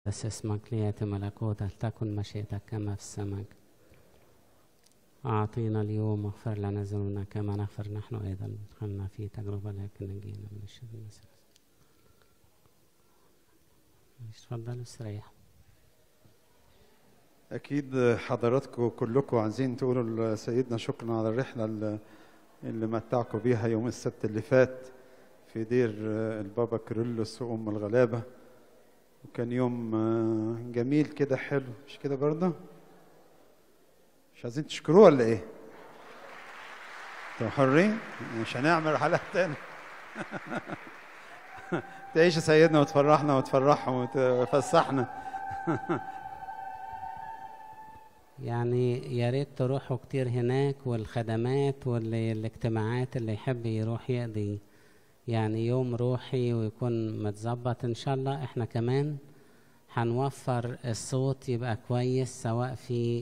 بس اسمك ليأتي ملكوتك تكن مشيئتك كما في السماء أعطينا اليوم واغفر لنا ذنوبنا كما نغفر نحن أيضا ادخلنا في تجربة لكن نجينا من الشر المسيح اتفضل استريح أكيد حضراتكم كلكم عايزين تقولوا لسيدنا شكرا على الرحلة اللي اللي متعكم بيها يوم السبت اللي فات في دير البابا كيرلس وأم الغلابة وكان يوم جميل كده حلو مش كده برضه؟ مش عايزين تشكروه ولا إيه؟ انتوا حرين؟ مش هنعمل رحلات تاني تعيش يا سيدنا وتفرحنا وتفرحهم وتفسحنا يعني يا ريت تروحوا كتير هناك والخدمات والاجتماعات اللي يحب يروح يقضي يعني يوم روحي ويكون متظبط ان شاء الله احنا كمان هنوفر الصوت يبقى كويس سواء في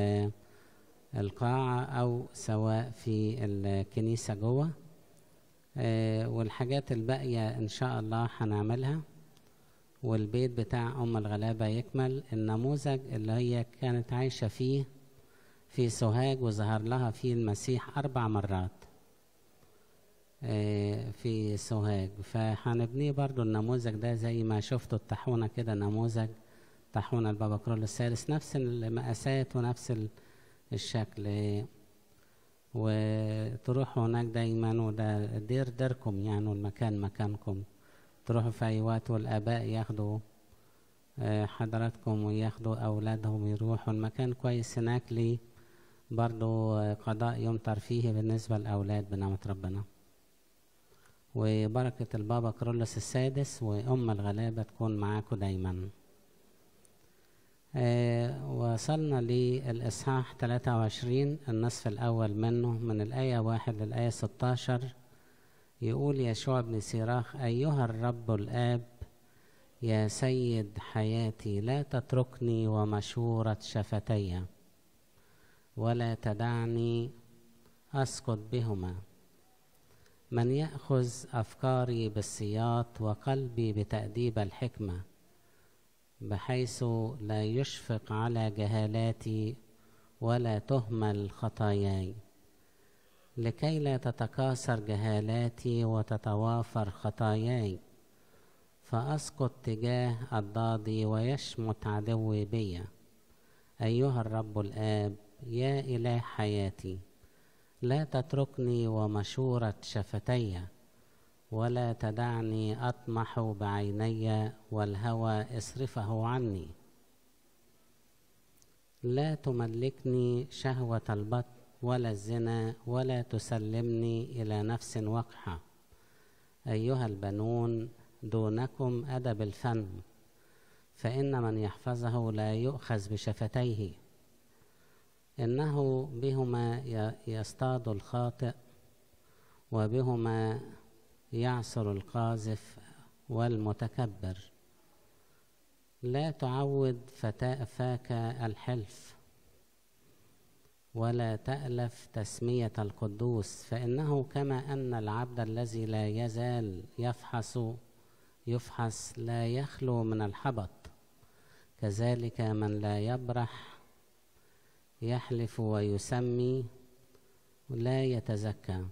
القاعة او سواء في الكنيسة جوه اه والحاجات الباقية ان شاء الله هنعملها والبيت بتاع أم الغلابة يكمل النموذج اللي هي كانت عايشة فيه في سوهاج وظهر لها فيه المسيح أربع مرات في سوهاج فهنبنيه برضو النموذج ده زي ما شفتوا الطاحونة كده نموذج طاحونة البابا كرول الثالث نفس المقاسات ونفس الشكل وتروحوا هناك دايما وده دير ديركم يعني والمكان مكانكم تروحوا في أي وقت والآباء ياخدوا حضراتكم وياخدوا أولادهم يروحوا المكان كويس هناك لي برضو قضاء يوم ترفيهي بالنسبة للأولاد بنعمة ربنا وبركة البابا كرولس السادس وأم الغلابة تكون معاكم دايما آه وصلنا للإصحاح 23 النصف الأول منه من الآية واحد للآية 16 يقول يشوع بن سيراخ أيها الرب الآب يا سيد حياتي لا تتركني ومشورة شفتي ولا تدعني أسقط بهما من يأخذ أفكاري بالسياط وقلبي بتأديب الحكمة بحيث لا يشفق على جهالاتي ولا تهمل خطاياي لكي لا تتكاثر جهالاتي وتتوافر خطاياي فأسقط تجاه الضاضي ويشمت عدوي بي أيها الرب الآب يا إله حياتي لا تتركني ومشورة شفتي ولا تدعني أطمح بعيني والهوى اصرفه عني لا تملكني شهوة البطن ولا الزنا ولا تسلمني إلى نفس وقحة أيها البنون دونكم أدب الفم فإن من يحفظه لا يؤخذ بشفتيه إنه بهما يصطاد الخاطئ وبهما يعصر القاذف والمتكبر لا تعود فاك الحلف ولا تألف تسمية القدوس فإنه كما أن العبد الذي لا يزال يفحص يفحص لا يخلو من الحبط كذلك من لا يبرح يحلف ويسمي لا يتزكى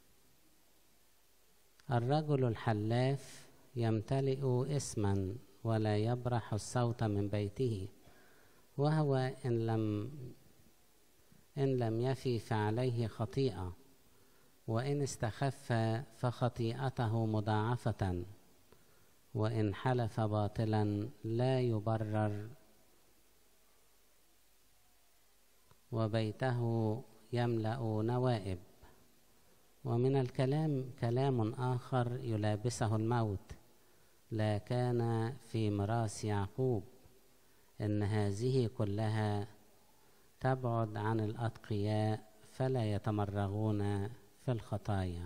الرجل الحلاف يمتلئ اسما ولا يبرح الصوت من بيته وهو إن لم إن لم يفي فعليه خطيئة وإن استخف فخطيئته مضاعفة وإن حلف باطلا لا يبرر وبيته يملأ نوائب ومن الكلام كلام آخر يلابسه الموت لا كان في ميراث يعقوب إن هذه كلها تبعد عن الأتقياء فلا يتمرغون في الخطايا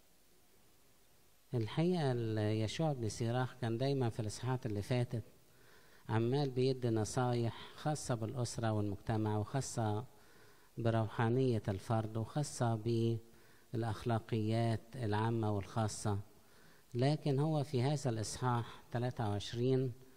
الحقيقة يشوع بن سيراخ كان دايما في الإصحاحات اللي فاتت عمال بيدي نصايح خاصة بالأسرة والمجتمع وخاصة بروحانية الفرد وخاصة بالأخلاقيات العامة والخاصة لكن هو في هذا الإصحاح 23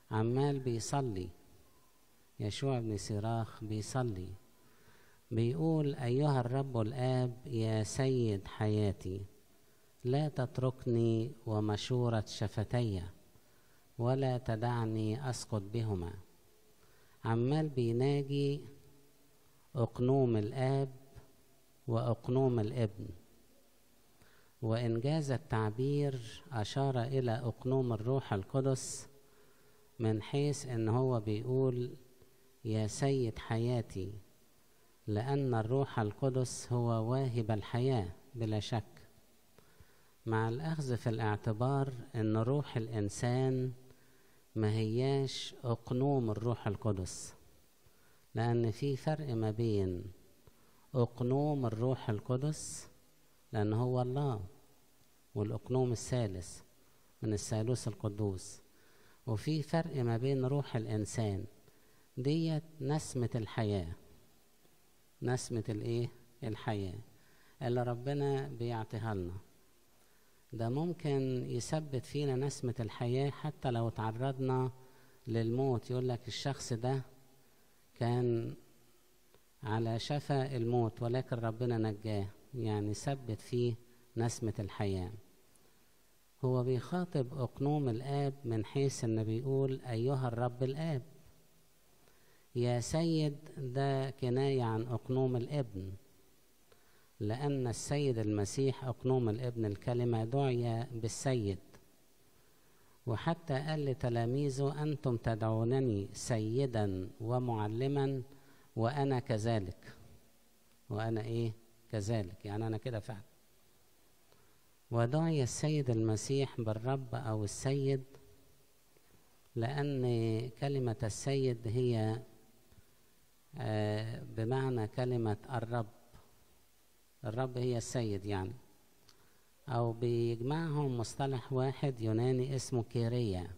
عمال بيصلي يشوع بن سراخ بيصلي بيقول أيها الرب الآب يا سيد حياتي لا تتركني ومشورة شفتي ولا تدعني أسقط بهما عمال بيناجي أقنوم الآب وأقنوم الابن وإن جاز التعبير أشار إلى أقنوم الروح القدس من حيث إن هو بيقول يا سيد حياتي لأن الروح القدس هو واهب الحياة بلا شك مع الأخذ في الاعتبار أن روح الإنسان ما هياش أقنوم الروح القدس لأن في فرق ما بين أقنوم الروح القدس لأن هو الله والأقنوم الثالث من الثالوث القدوس وفي فرق ما بين روح الإنسان ديت نسمة الحياة نسمة الإيه؟ الحياة اللي ربنا بيعطيها لنا ده ممكن يثبت فينا نسمة الحياة حتى لو تعرضنا للموت يقول لك الشخص ده كان على شفا الموت ولكن ربنا نجاه يعني ثبت فيه نسمة الحياة هو بيخاطب أقنوم الآب من حيث إنه بيقول أيها الرب الآب يا سيد ده كناية عن أقنوم الابن لأن السيد المسيح أقنوم الابن الكلمة دعي بالسيد وحتى قال لتلاميذه أنتم تدعونني سيدا ومعلما وأنا كذلك وأنا إيه كذلك يعني أنا كده فعلا ودعي السيد المسيح بالرب أو السيد لأن كلمة السيد هي آه بمعنى كلمة الرب الرب هي السيد يعني أو بيجمعهم مصطلح واحد يوناني اسمه كيريا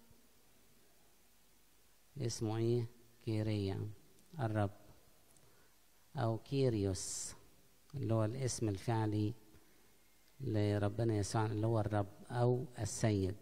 اسمه ايه كيريا الرب أو كيريوس اللي هو الاسم الفعلي لربنا يسوع اللي هو الرب أو السيد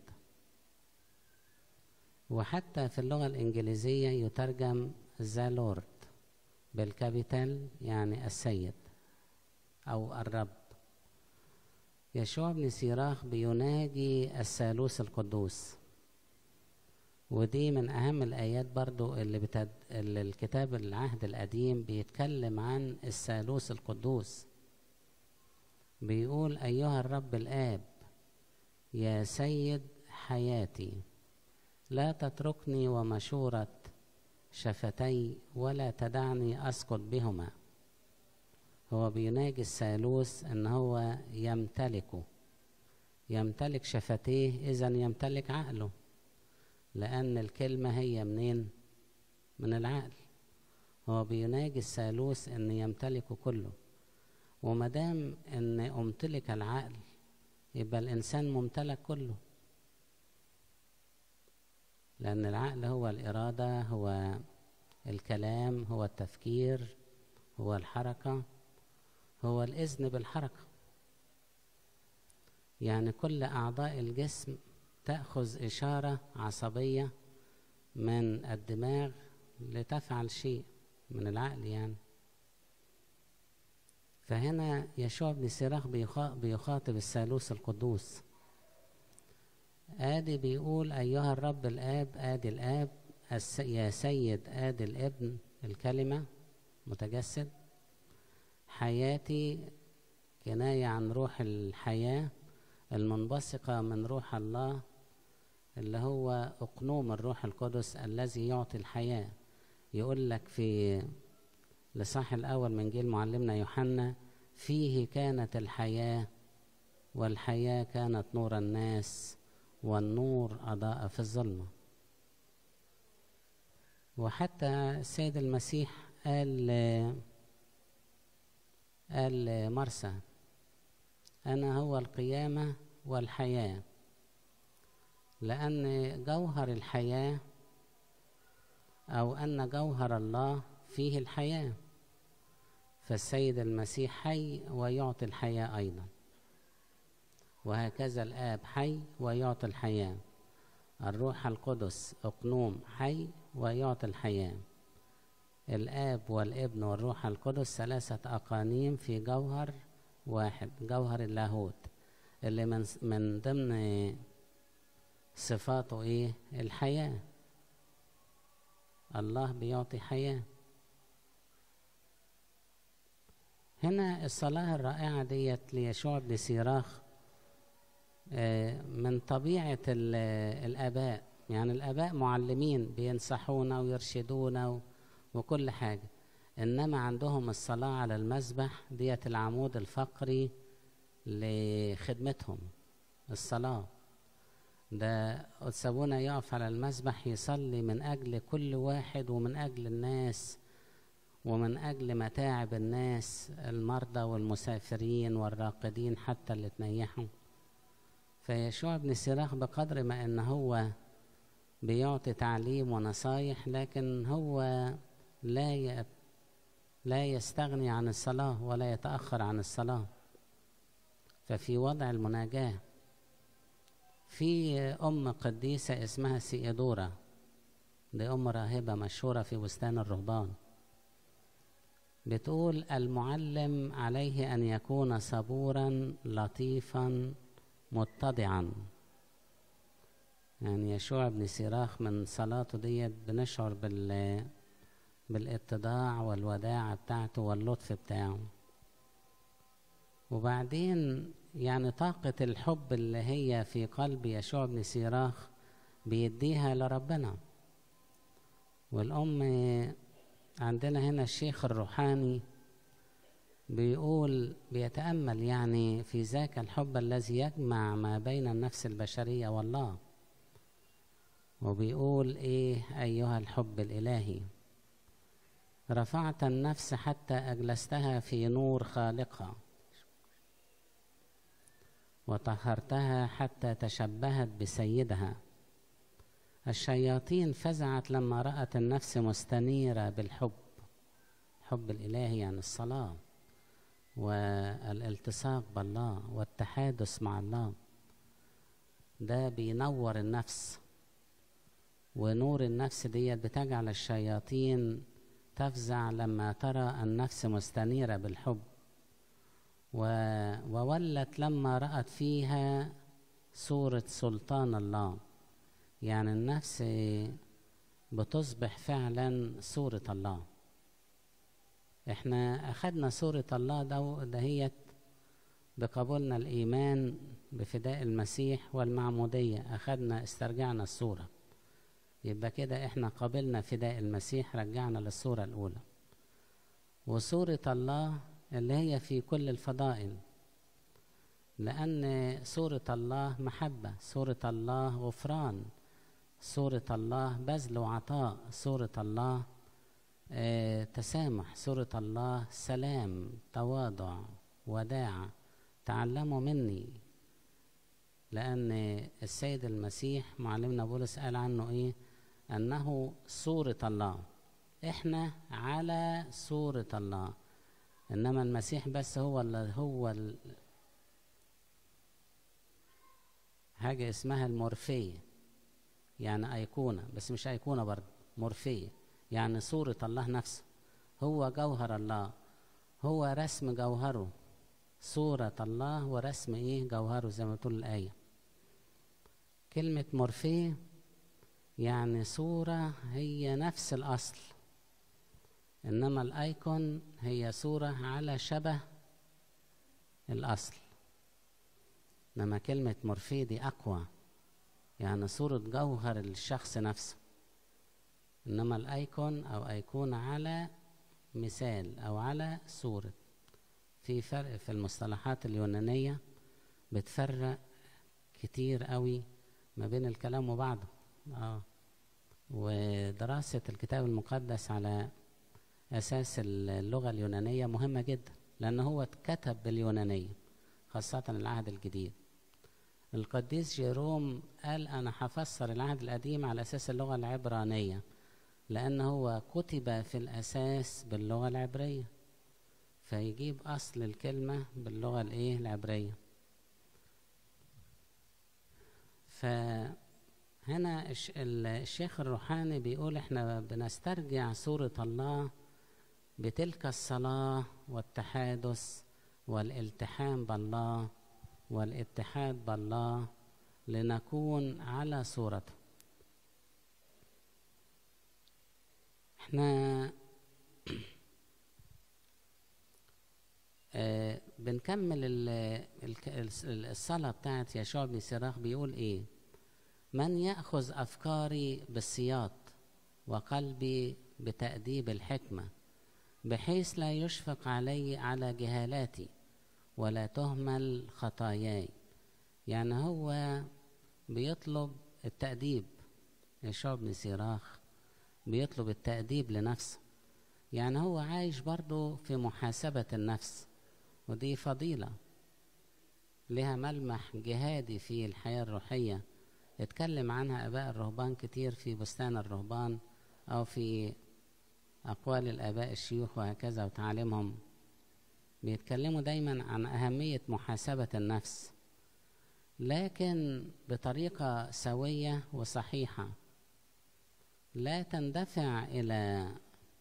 وحتى في اللغة الإنجليزية يترجم ذا لورد بالكابيتال يعني السيد أو الرب يشوع بن سيراخ بيناجي الثالوث القدوس ودي من أهم الآيات برضو اللي, بتد... اللي الكتاب العهد القديم بيتكلم عن الثالوث القدوس بيقول أيها الرب الآب يا سيد حياتي لا تتركني ومشورة شفتي ولا تدعني أسقط بهما هو بيناجي الثالوث ان هو يمتلكه يمتلك شفتيه اذا يمتلك عقله لان الكلمه هي منين من العقل هو بيناجي الثالوث ان يمتلكه كله ومدام ان امتلك العقل يبقى الانسان ممتلك كله لان العقل هو الاراده هو الكلام هو التفكير هو الحركه هو الإذن بالحركة يعني كل أعضاء الجسم تأخذ إشارة عصبية من الدماغ لتفعل شيء من العقل يعني فهنا يشوع بن سراخ بيخاطب الثالوث القدوس آدي بيقول أيها الرب الآب آدي الآب يا سيد آدي الابن الكلمة متجسد حياتي كناية عن روح الحياة المنبثقة من روح الله اللي هو أقنوم الروح القدس الذي يعطي الحياة يقول لك في لصح الأول من جيل معلمنا يوحنا فيه كانت الحياة والحياة كانت نور الناس والنور أضاء في الظلمة وحتى السيد المسيح قال قال مرسى أنا هو القيامة والحياة لأن جوهر الحياة أو أن جوهر الله فيه الحياة فالسيد المسيح حي ويعطي الحياة أيضا وهكذا الآب حي ويعطي الحياة الروح القدس أقنوم حي ويعطي الحياة الآب والابن والروح القدس ثلاثة أقانيم في جوهر واحد جوهر اللاهوت اللي من من ضمن صفاته ايه الحياة الله بيعطي حياة هنا الصلاة الرائعة ديت ليشوع بن سيراخ من طبيعة الآباء يعني الآباء معلمين بينصحونا ويرشدونا وكل حاجة إنما عندهم الصلاة على المذبح ديت العمود الفقري لخدمتهم الصلاة ده سابونا يقف على المذبح يصلي من أجل كل واحد ومن أجل الناس ومن أجل متاعب الناس المرضى والمسافرين والراقدين حتى اللي تنيحوا فيشوع بن سراخ بقدر ما ان هو بيعطي تعليم ونصايح لكن هو لا ي... لا يستغني عن الصلاة ولا يتأخر عن الصلاة ففي وضع المناجاة في أم قديسة اسمها سيادورا دي أم راهبة مشهورة في بستان الرهبان بتقول المعلم عليه أن يكون صبورا لطيفا متضعا يعني يشوع بن سيراخ من صلاته ديت بنشعر بال بالاتضاع والوداعة بتاعته واللطف بتاعه وبعدين يعني طاقة الحب اللي هي في قلب يشوع بن سيراخ بيديها لربنا والأم عندنا هنا الشيخ الروحاني بيقول بيتأمل يعني في ذاك الحب الذي يجمع ما بين النفس البشرية والله وبيقول ايه أيها الحب الإلهي رفعت النفس حتى أجلستها في نور خالقها وطهرتها حتى تشبهت بسيدها الشياطين فزعت لما رأت النفس مستنيرة بالحب حب الإلهي يعني الصلاة والالتصاق بالله والتحادث مع الله ده بينور النفس ونور النفس ديت بتجعل الشياطين تفزع لما ترى النفس مستنيرة بالحب و... وولت لما رأت فيها صورة سلطان الله يعني النفس بتصبح فعلا صورة الله احنا اخدنا صورة الله ده دهيت بقبولنا الايمان بفداء المسيح والمعمودية اخدنا استرجعنا الصورة يبقى كده احنا قبلنا فداء المسيح رجعنا للصورة الاولى وصورة الله اللي هي في كل الفضائل لأن صورة الله محبة صورة الله غفران صورة الله بذل وعطاء صورة الله آه تسامح صورة الله سلام تواضع وداعة تعلموا مني لأن السيد المسيح معلمنا بولس قال عنه إيه أنه صورة الله إحنا على صورة الله إنما المسيح بس هو اللي هو ال... حاجة اسمها المورفية يعني أيقونة بس مش أيقونة برضه مورفية يعني صورة الله نفسه هو جوهر الله هو رسم جوهره صورة الله ورسم إيه جوهره زي ما تقول الآية كلمة مورفيه يعني صورة هي نفس الأصل إنما الأيكون هي صورة على شبه الأصل إنما كلمة مورفيه دي أقوى يعني صورة جوهر الشخص نفسه إنما الأيكون أو أيقونة على مثال أو على صورة في فرق في المصطلحات اليونانية بتفرق كتير قوي ما بين الكلام وبعضه آه. ودراسة الكتاب المقدس على أساس اللغة اليونانية مهمة جدا لأن هو اتكتب باليونانية خاصة العهد الجديد القديس جيروم قال أنا هفسر العهد القديم على أساس اللغة العبرانية لأن هو كتب في الأساس باللغة العبرية فيجيب أصل الكلمة باللغة الإيه العبرية هنا الش- ال- الشيخ الروحاني بيقول احنا بنسترجع صورة الله بتلك الصلاة والتحادث والالتحام بالله والاتحاد بالله لنكون على صورته احنا آه بنكمل ال- الك- الس- الصلاة بتاعت يشوع بن سراخ بيقول ايه من يأخذ أفكاري بالسياط وقلبي بتأديب الحكمة بحيث لا يشفق علي على جهالاتي ولا تهمل خطاياي يعني هو بيطلب التأديب يشوع بن سيراخ بيطلب التأديب لنفسه يعني هو عايش برضه في محاسبة النفس ودي فضيلة لها ملمح جهادي في الحياة الروحية اتكلم عنها آباء الرهبان كتير في بستان الرهبان أو في أقوال الآباء الشيوخ وهكذا وتعاليمهم بيتكلموا دايما عن أهمية محاسبة النفس لكن بطريقة سوية وصحيحة لا تندفع إلى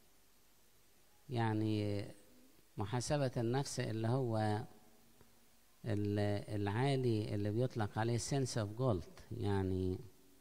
يعني محاسبة النفس اللي هو ال- العالي اللي بيطلق عليه sense of guilt يعني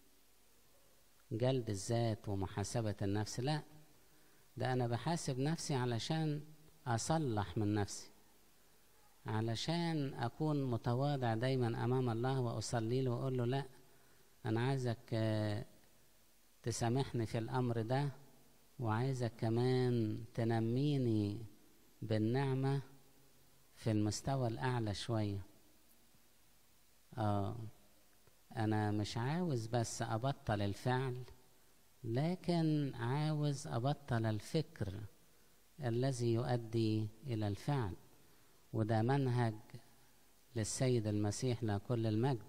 جلد الذات ومحاسبة النفس لا ده أنا بحاسب نفسي علشان أصلح من نفسي علشان أكون متواضع دايما أمام الله وأصلي له وأقول له لا أنا عايزك آه، تسامحني في الأمر ده وعايزك كمان تنميني بالنعمة في المستوى الأعلى شوية آه أنا مش عاوز بس أبطل الفعل لكن عاوز أبطل الفكر الذي يؤدي إلى الفعل وده منهج للسيد المسيح له كل المجد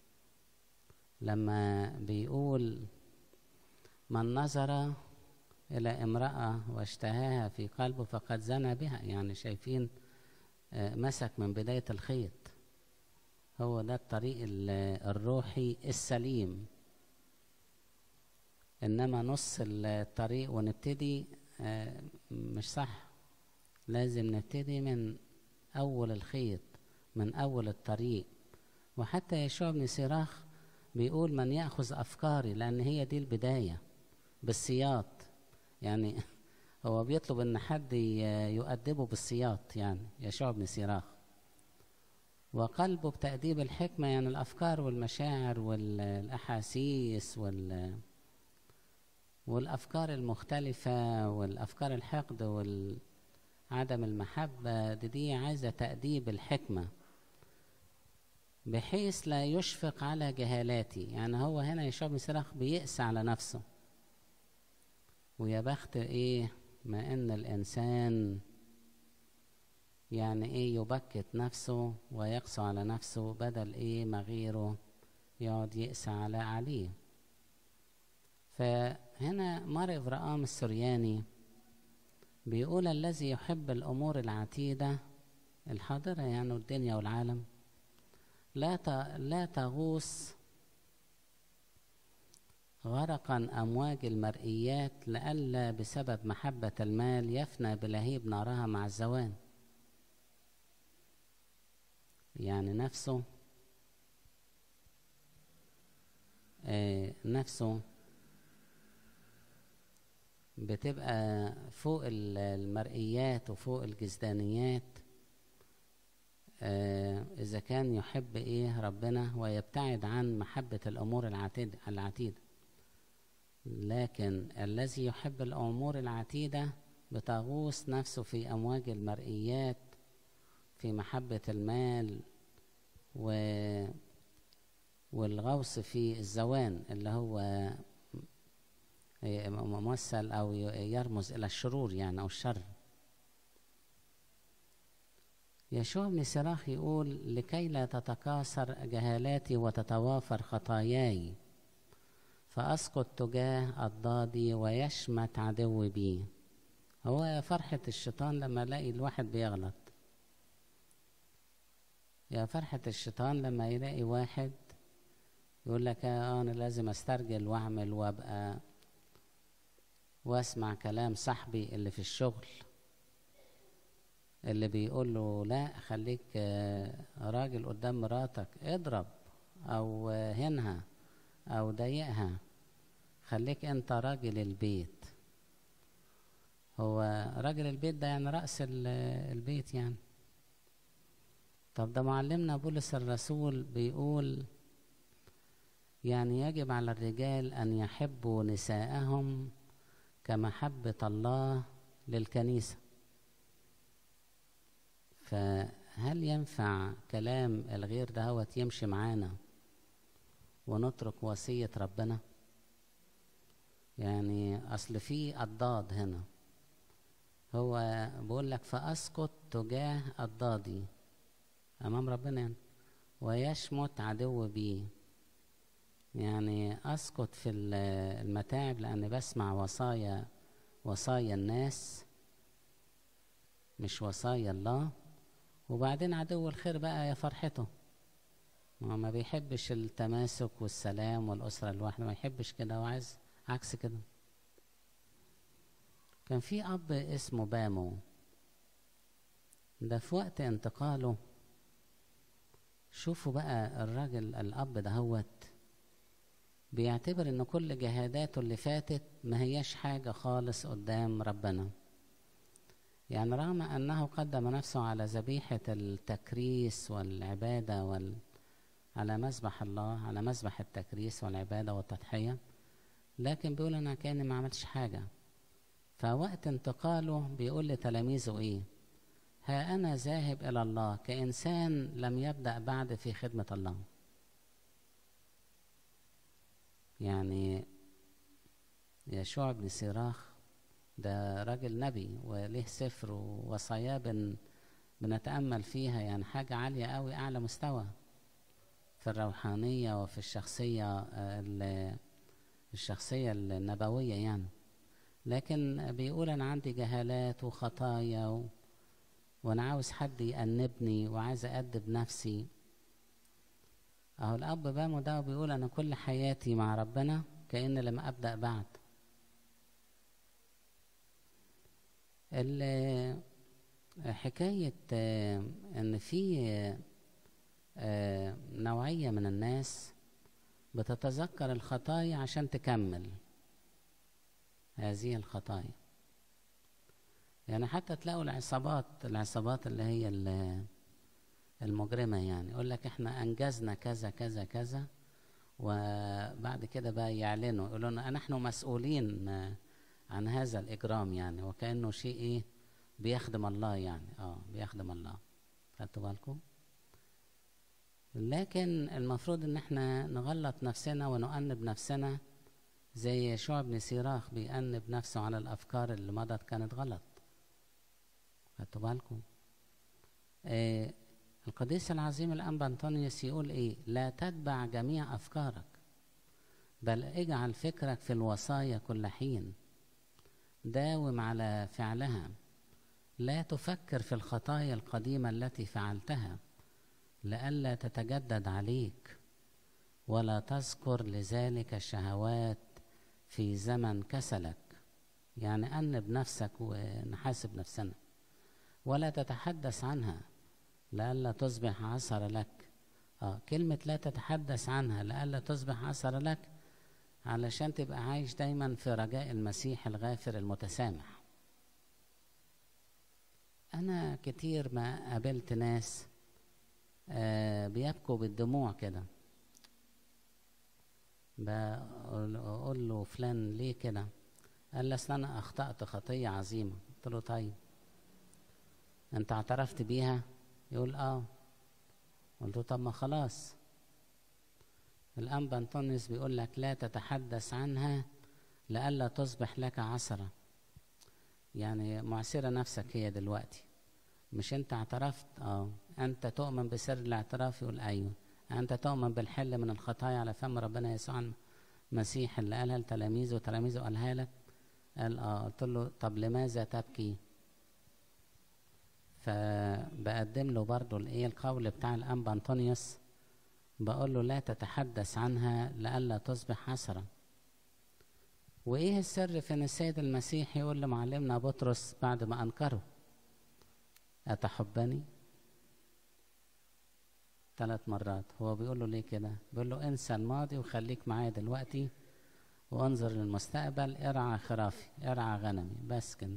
لما بيقول من نظر إلى امرأة واشتهاها في قلبه فقد زنى بها يعني شايفين آه، مسك من بداية الخيط هو ده الطريق ال- الروحي السليم إنما نص الطريق ونبتدي آه، مش صح لازم نبتدي من أول الخيط من أول الطريق وحتى يشوع بن سراخ بيقول من يأخذ أفكاري لأن هي دي البداية بالسياط يعني هو بيطلب ان حد ي- يؤدبه بالسياط يعني يشوع بن سيراخ وقلبه بتأديب الحكمة يعني الأفكار والمشاعر والأحاسيس وال والأفكار المختلفة والأفكار الحقد وعدم المحبة دي, دي عايزة تأديب الحكمة بحيث لا يشفق على جهالاتي يعني هو هنا يشوع بن سيراخ بيقسى على نفسه ويا بخت ايه ما ان الانسان يعني ايه يبكت نفسه ويقسو على نفسه بدل ايه ما غيره يقعد يقسى على عليه فهنا مار ابراهام السرياني بيقول الذي يحب الامور العتيده الحاضره يعني الدنيا والعالم لا ت- لا تغوص غرقا أمواج المرئيات لئلا بسبب محبة المال يفنى بلهيب نارها مع الزوان يعني نفسه آه نفسه بتبقى فوق ال- المرئيات وفوق الجسدانيات آه إذا كان يحب إيه ربنا ويبتعد عن محبة الأمور العتيدة العتيدة لكن الذي يحب الأمور العتيدة بتغوص نفسه في أمواج المرئيات في محبة المال و والغوص في الزوان اللي هو ممثل أو يرمز إلى الشرور يعني أو الشر يشوع بن سراخ يقول لكي لا تتكاثر جهالاتي وتتوافر خطاياي فأسقط تجاه أضدادي ويشمت عدوي بي هو فرحة الشيطان لما يلاقي الواحد بيغلط يا فرحة الشيطان لما يلاقي واحد يقول لك اه انا لازم استرجل واعمل وابقى واسمع كلام صاحبي اللي في الشغل اللي بيقول له لا خليك آه، راجل قدام مراتك اضرب او آه، هنها او ضايقها خليك انت راجل البيت هو راجل البيت ده يعني رأس ال- البيت يعني طب ده معلمنا بولس الرسول بيقول يعني يجب على الرجال أن يحبوا نساءهم كمحبة الله للكنيسة فهل ينفع كلام الغير دهوت يمشي معانا ونترك وصية ربنا يعني أصل في أضداد هنا هو بيقول لك فأسقط تجاه أضدادي أمام ربنا يعني ويشمت عدو بي يعني أسقط في ال- المتاعب لأني بسمع وصايا وصايا الناس مش وصايا الله وبعدين عدو الخير بقى يا فرحته ما هو ما بيحبش التماسك والسلام والأسرة الواحدة ما يحبش كده هو عايز عكس كده كان في أب اسمه بامو ده في وقت انتقاله شوفوا بقى الراجل الأب دهوت بيعتبر إن كل جهاداته اللي فاتت ما هياش حاجة خالص قدام ربنا يعني رغم أنه قدم نفسه على ذبيحة التكريس والعبادة وال... على مذبح الله على مذبح التكريس والعبادة والتضحية لكن بيقول أنا كأني ما عملتش حاجة فوقت انتقاله بيقول لتلاميذه إيه ها أنا ذاهب إلى الله كإنسان لم يبدأ بعد في خدمة الله يعني يشوع بن سيراخ ده راجل نبي وليه سفر ووصاياه بن بنتأمل فيها يعني حاجة عالية قوي أعلى مستوى في الروحانية وفي الشخصية آه، ال- الشخصية النبوية يعني لكن بيقول أنا عندي جهالات وخطايا و... وأنا عاوز حد يأنبني وعايز أأدب نفسي أهو الأب بامو ده بيقول أنا كل حياتي مع ربنا كأن لم أبدأ بعد ال- حكاية آه، إن في آه، نوعية من الناس بتتذكر الخطايا عشان تكمل هذه الخطايا يعني حتى تلاقوا العصابات العصابات اللي هي ال- المجرمة يعني يقول لك احنا انجزنا كذا كذا كذا وبعد كده بقى يعلنوا يقولوا لنا نحن مسؤولين آه، عن هذا الإجرام يعني وكأنه شيء إيه بيخدم الله يعني اه بيخدم الله خدتوا بالكم لكن المفروض ان احنا نغلط نفسنا ونؤنب نفسنا زي يشوع بن سيراخ بيأنب نفسه على الأفكار اللي مضت كانت غلط خدتوا بالكم آه القديس العظيم الأنبا أنطونيوس يقول إيه لا تتبع جميع أفكارك بل اجعل فكرك في الوصايا كل حين داوم على فعلها لا تفكر في الخطايا القديمة التي فعلتها لئلا تتجدد عليك ولا تذكر لذلك الشهوات في زمن كسلك يعني أنب نفسك ونحاسب نفسنا ولا تتحدث عنها لئلا تصبح عثر لك آه كلمة لا تتحدث عنها لئلا تصبح عثر لك علشان تبقى عايش دايما في رجاء المسيح الغافر المتسامح أنا كتير ما قابلت ناس آه بيبكوا بالدموع كده بقول له فلان ليه كده قال لي اصل انا اخطات خطيه عظيمه قلت له طيب انت اعترفت بيها يقول اه قلت له طب ما خلاص الانبا انطونيوس بيقول لك لا تتحدث عنها لئلا تصبح لك عثره يعني معسره نفسك هي دلوقتي مش انت اعترفت اه انت تؤمن بسر الاعتراف يقول ايوه انت تؤمن بالحل من الخطايا على فم ربنا يسوع المسيح اللي قالها لتلاميذه وتلاميذه قالها لك قال اه قلت له طب لماذا تبكي فبقدم له برضو الايه القول بتاع الانبا انطونيوس بقول له لا تتحدث عنها لئلا تصبح حسرة وإيه السر في إن السيد المسيح يقول لمعلمنا بطرس بعد ما أنكره أتحبني ثلاث مرات هو بيقول له ليه كده بيقول له انسى الماضي وخليك معايا دلوقتي وانظر للمستقبل ارعى خرافي ارعى غنمي بس كده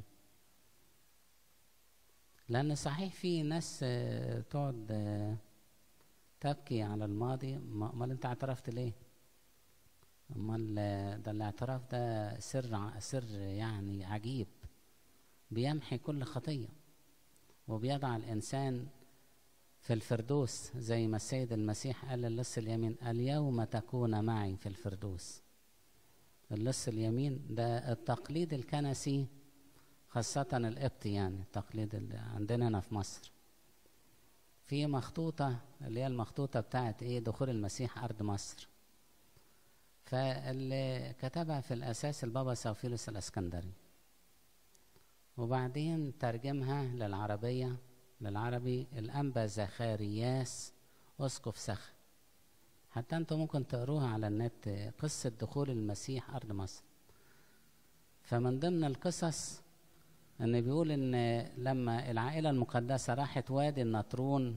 لان صحيح في ناس آه، تقعد آه، تبكي على الماضي ما- امال انت اعترفت ليه امال آه، ده الاعتراف ده سر ع- سر يعني عجيب بيمحي كل خطيه وبيضع الانسان في الفردوس زي ما السيد المسيح قال للص اليمين اليوم تكون معي في الفردوس اللص اليمين ده التقليد الكنسي خاصة القبطي يعني التقليد اللي عندنا هنا في مصر في مخطوطة اللي هي المخطوطة بتاعت ايه دخول المسيح أرض مصر فاللي كتبها في الأساس البابا سوفيلوس الأسكندري وبعدين ترجمها للعربية للعربي الأنبا زخارياس أسقف سخ حتى انتم ممكن تقروها على النت قصة دخول المسيح أرض مصر فمن ضمن القصص ان بيقول ان لما العائلة المقدسة راحت وادي النطرون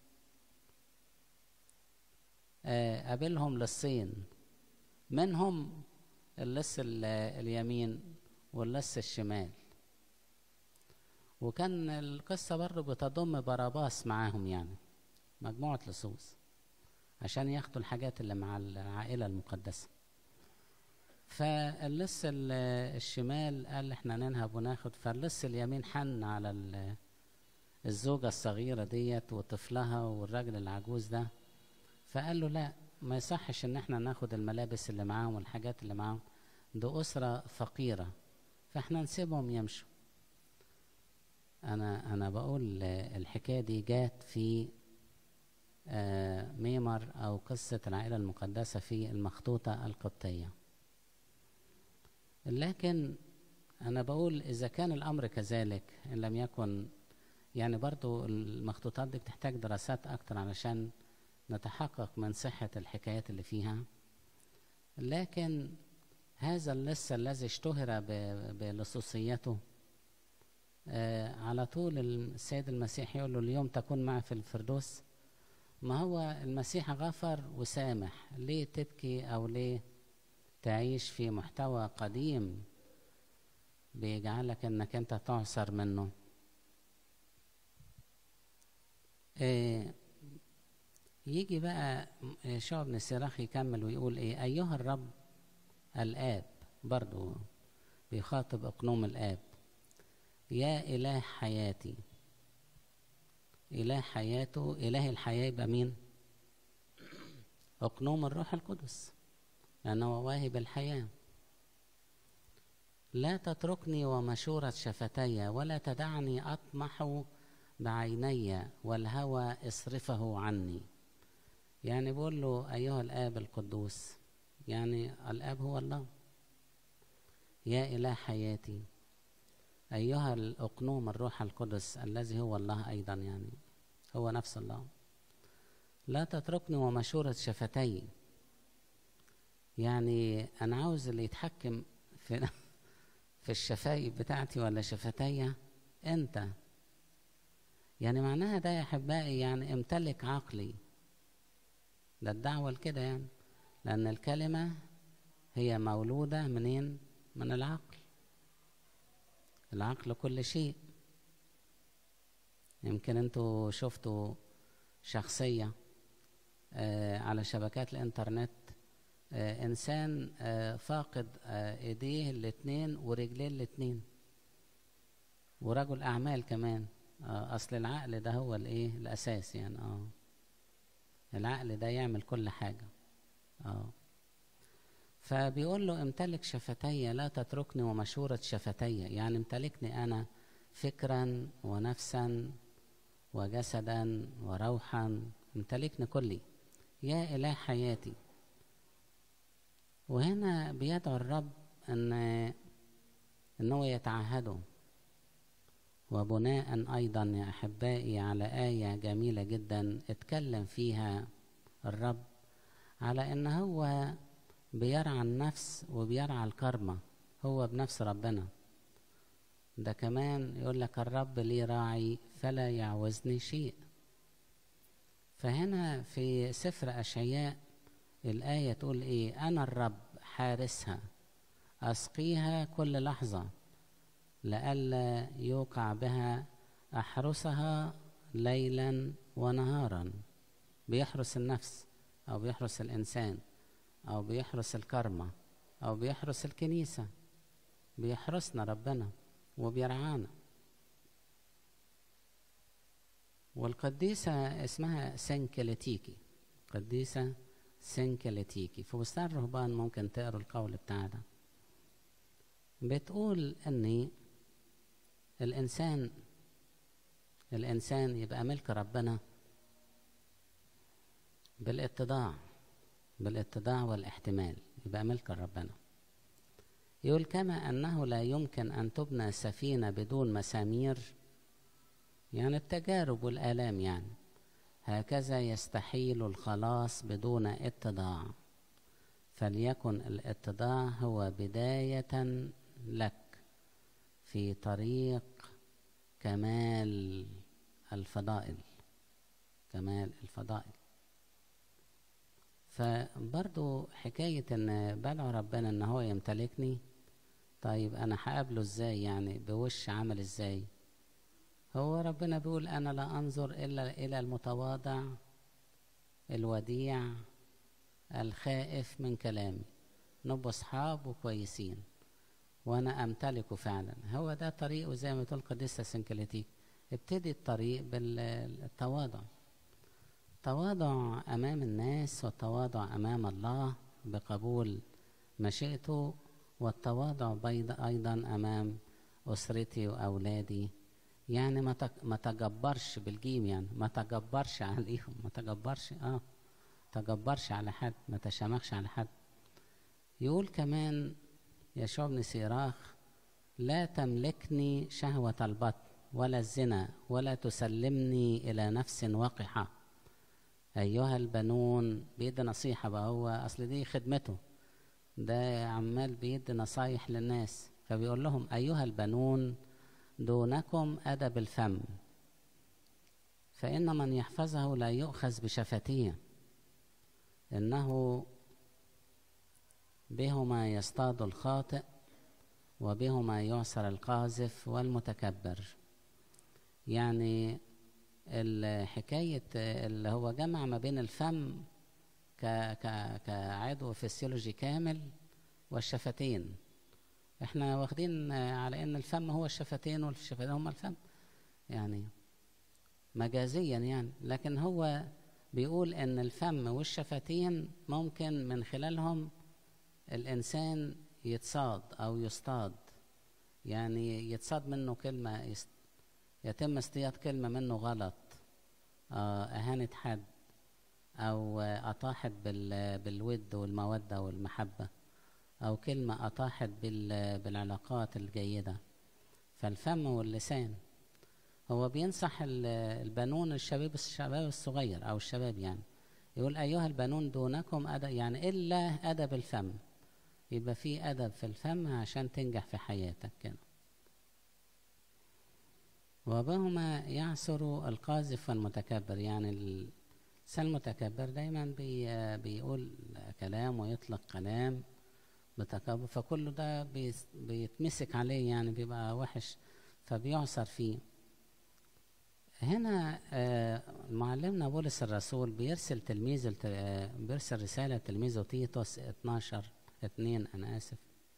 آه، قابلهم لصين منهم اللص ال- اليمين واللص الشمال وكان القصة برضه بتضم باراباس معاهم يعني مجموعة لصوص عشان ياخدوا الحاجات اللي مع العائلة المقدسة فاللص ال- الشمال قال احنا ننهب وناخد فاللص اليمين حن على ال- الزوجة الصغيرة ديت وطفلها والراجل العجوز ده فقال له لا ما يصحش ان احنا ناخد الملابس اللي معاهم والحاجات اللي معاهم ده أسرة فقيرة فاحنا نسيبهم يمشوا انا انا بقول آه، الحكايه دي جات في آه، ميمر او قصه العائله المقدسه في المخطوطه القبطيه لكن انا بقول اذا كان الامر كذلك ان لم يكن يعني برضو المخطوطات دي بتحتاج دراسات اكتر علشان نتحقق من صحه الحكايات اللي فيها لكن هذا اللص الذي اشتهر ب- بلصوصيته آه، على طول السيد المسيح يقول له اليوم تكون معي في الفردوس ما هو المسيح غفر وسامح ليه تبكي او ليه تعيش في محتوى قديم بيجعلك انك انت تعصر منه آه، يجي بقى آه، شعب بن سراخ يكمل ويقول ايه ايها الرب الاب برضو بيخاطب اقنوم الاب يا إله حياتي إله حياته إله الحياة يبقى مين؟ أقنوم الروح القدس لأنه هو واهب الحياة لا تتركني ومشورة شفتي ولا تدعني أطمح بعيني والهوى اصرفه عني يعني بقول له أيها الآب القدوس يعني الآب هو الله يا إله حياتي أيها الأقنوم الروح القدس الذي هو الله أيضا يعني هو نفس الله لا تتركني ومشورة شفتي يعني أنا عاوز اللي يتحكم في في الشفايف بتاعتي ولا شفتي أنت يعني معناها ده يا أحبائي يعني امتلك عقلي ده الدعوة لكده يعني لأن الكلمة هي مولودة منين؟ من العقل العقل كل شيء يمكن انتوا شفتوا شخصية آه على شبكات الانترنت آه انسان آه فاقد آه ايديه الاتنين ورجليه الاتنين ورجل اعمال كمان آه اصل العقل ده هو الايه الاساس يعني اه العقل ده يعمل كل حاجة اه فبيقول له امتلك شفتي لا تتركني ومشورة شفتي يعني امتلكني أنا فكرا ونفسا وجسدا وروحا امتلكني كلي يا إله حياتي وهنا بيدعو الرب أن أنه يتعهده وبناء أيضا يا أحبائي على آية جميلة جدا اتكلم فيها الرب على ان هو بيرعى النفس وبيرعى الكرمة هو بنفس ربنا ده كمان يقول لك الرب لي راعي فلا يعوزني شيء فهنا في سفر أشعياء الآية تقول إيه أنا الرب حارسها أسقيها كل لحظة لئلا يوقع بها أحرسها ليلا ونهارا بيحرس النفس أو بيحرس الإنسان أو بيحرس الكرمة أو بيحرس الكنيسة بيحرسنا ربنا وبيرعانا والقديسة اسمها سنكلتيكي قديسة سنكلتيكي في بستان الرهبان ممكن تقروا القول بتاعنا بتقول ان الانسان الانسان يبقى ملك ربنا بالاتضاع بالاتضاع والاحتمال يبقى ملك ربنا يقول كما انه لا يمكن ان تبنى سفينه بدون مسامير يعني التجارب والالام يعني هكذا يستحيل الخلاص بدون اتضاع فليكن الاتضاع هو بدايه لك في طريق كمال الفضائل كمال الفضائل فبرضو حكاية ان بدعو ربنا ان هو يمتلكني طيب انا هقابله ازاي يعني بوش عامل ازاي هو ربنا بيقول انا لا انظر الا الى المتواضع الوديع الخائف من كلامي نبقى اصحاب وكويسين وانا امتلكه فعلا هو ده طريقه زي ما تقول قديسة سنكليتيك ابتدي الطريق بالتواضع تواضع امام الناس والتواضع امام الله بقبول مشيئته والتواضع ايضا امام اسرتي واولادي يعني ما ما تجبرش بالجيم يعني ما تجبرش عليهم ما تجبرش اه تجبرش على حد ما تشامخش على حد يقول كمان يشوع بن سيراخ لا تملكني شهوة البطن ولا الزنا ولا تسلمني إلى نفس وقحة أيها البنون بيدي نصيحة بقى هو أصل دي خدمته ده عمال بيدي نصايح للناس فبيقول لهم أيها البنون دونكم أدب الفم فإن من يحفظه لا يؤخذ بشفتيه إنه بهما يصطاد الخاطئ وبهما يعسر القاذف والمتكبر يعني الحكاية اللي هو جمع ما بين الفم ك ك كعضو فسيولوجي كامل والشفتين احنا واخدين على ان الفم هو الشفتين والشفتين هما الفم يعني مجازيا يعني لكن هو بيقول ان الفم والشفتين ممكن من خلالهم الانسان يتصاد او يصطاد يعني يتصاد منه كلمه يست... يتم اصطياد كلمه منه غلط آه اهانه حد او اطاحت بال... بالود والموده والمحبه او كلمه اطاحت بال... بالعلاقات الجيده فالفم واللسان هو بينصح البنون الشباب الشباب الصغير او الشباب يعني يقول ايها البنون دونكم أدب يعني الا ادب الفم يبقى في أدب في الفم عشان تنجح في حياتك كده وبهما يعثر القاذف والمتكبر يعني الإنسان المتكبر دايما بي بيقول كلام ويطلق كلام بتكبر فكل ده بيتمسك عليه يعني بيبقى وحش فبيعصر فيه هنا معلمنا بولس الرسول بيرسل تلميذ بيرسل رسالة تلميذه تيتوس 12 اتنين انا اسف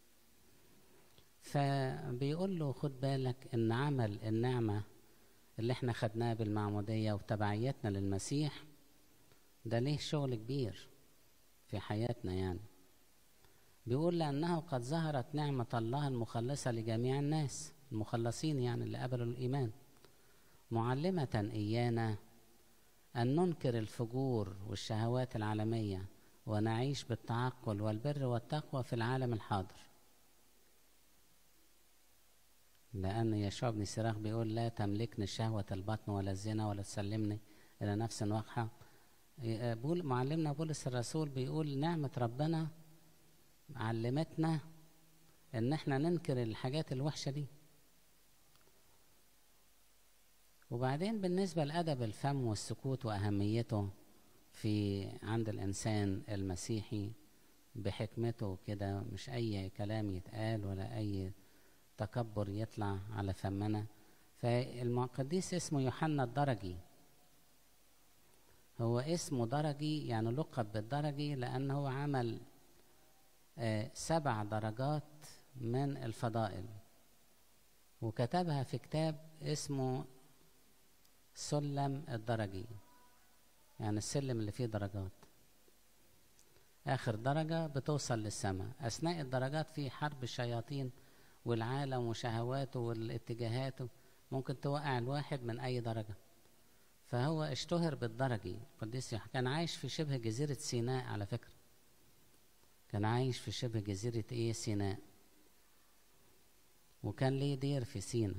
فبيقول له خد بالك ان عمل النعمة اللي احنا خدناه بالمعمودية وتبعيتنا للمسيح ده ليه شغل كبير في حياتنا يعني بيقول لأنه قد ظهرت نعمة الله المخلصة لجميع الناس المخلصين يعني اللي قبلوا الإيمان معلمة إيانا أن ننكر الفجور والشهوات العالمية ونعيش بالتعقل والبر والتقوى في العالم الحاضر لأن يشوع بن سراخ بيقول لا تملكني شهوة البطن ولا الزنا ولا تسلمني إلى نفس وقحة بول معلمنا بولس الرسول بيقول نعمة ربنا علمتنا ان احنا ننكر الحاجات الوحشة دي وبعدين بالنسبة لأدب الفم والسكوت وأهميته في عند الإنسان المسيحي بحكمته كده مش أي كلام يتقال ولا أي تكبر يطلع على فمنا فالقديس اسمه يوحنا الدرجي هو اسمه درجي يعني لقب بالدرجي لأن هو عمل آه سبع درجات من الفضائل وكتبها في كتاب اسمه سلم الدرجي يعني السلم اللي فيه درجات آخر درجة بتوصل للسماء أثناء الدرجات في حرب الشياطين والعالم وشهواته والاتجاهات ممكن توقع الواحد من أي درجة فهو اشتهر بالدرجي القديس كان عايش في شبه جزيرة سيناء على فكرة كان عايش في شبه جزيرة ايه سيناء وكان ليه دير في سينا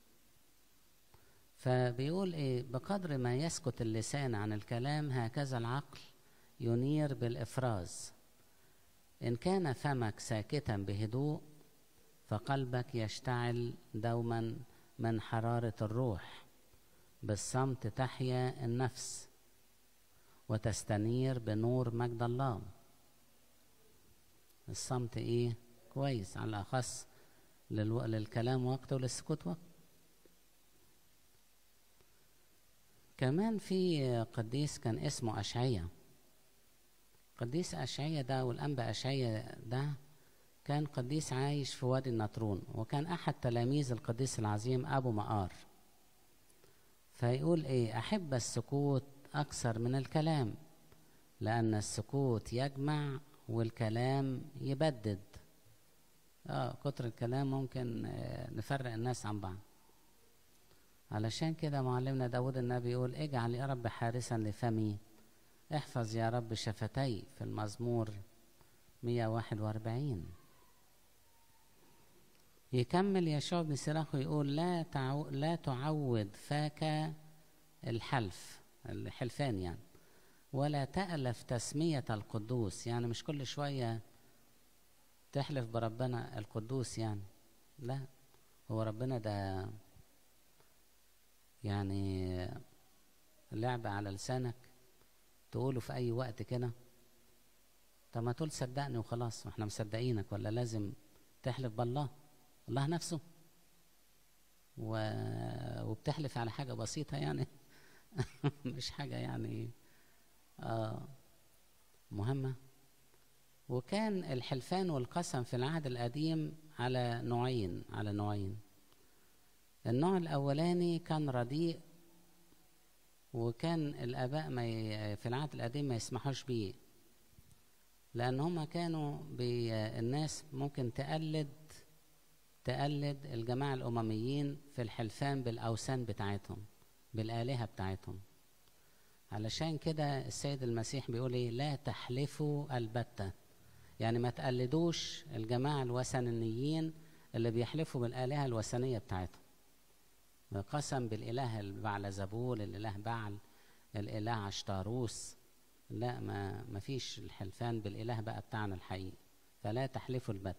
فبيقول ايه بقدر ما يسكت اللسان عن الكلام هكذا العقل ينير بالافراز ان كان فمك ساكتا بهدوء فقلبك يشتعل دوما من حراره الروح بالصمت تحيا النفس وتستنير بنور مجد الله الصمت ايه كويس على الاخص للو... للكلام وقت وللسكوت وقت كمان في قديس كان اسمه أشعية قديس أشعية ده والأنبا أشعية ده كان قديس عايش في وادي النطرون وكان أحد تلاميذ القديس العظيم أبو مقار فيقول إيه أحب السكوت أكثر من الكلام لأن السكوت يجمع والكلام يبدد اه كتر الكلام ممكن آه نفرق الناس عن بعض علشان كده معلمنا داود النبي يقول اجعل يا رب حارسا لفمي احفظ يا رب شفتي في المزمور 141 يكمل يشوع بن سراخ ويقول لا تعو... لا تعود فاك الحلف الحلفان يعني ولا تألف تسمية القدوس يعني مش كل شوية تحلف بربنا القدوس يعني لا هو ربنا ده يعني لعبة على لسانك تقوله في أي وقت كده طب ما تقول صدقني وخلاص واحنا مصدقينك ولا لازم تحلف بالله الله نفسه و... وبتحلف على حاجة بسيطة يعني مش حاجة يعني آه مهمة وكان الحلفان والقسم في العهد القديم على نوعين على نوعين النوع الأولاني كان رديء وكان الآباء ما ي... في العهد القديم ما يسمحوش بيه لأن هما كانوا بي... الناس ممكن تقلد تقلد الجماعة الأمميين في الحلفان بالأوثان بتاعتهم بالآلهة بتاعتهم علشان كده السيد المسيح بيقول ايه لا تحلفوا البتة يعني ما تقلدوش الجماعة الوثنيين اللي بيحلفوا بالآلهة الوثنية بتاعتهم قسم بالإله بعل زبول الإله بعل الإله عشتاروس لا ما ما فيش الحلفان بالإله بقى بتاعنا الحقيقي فلا تحلفوا البت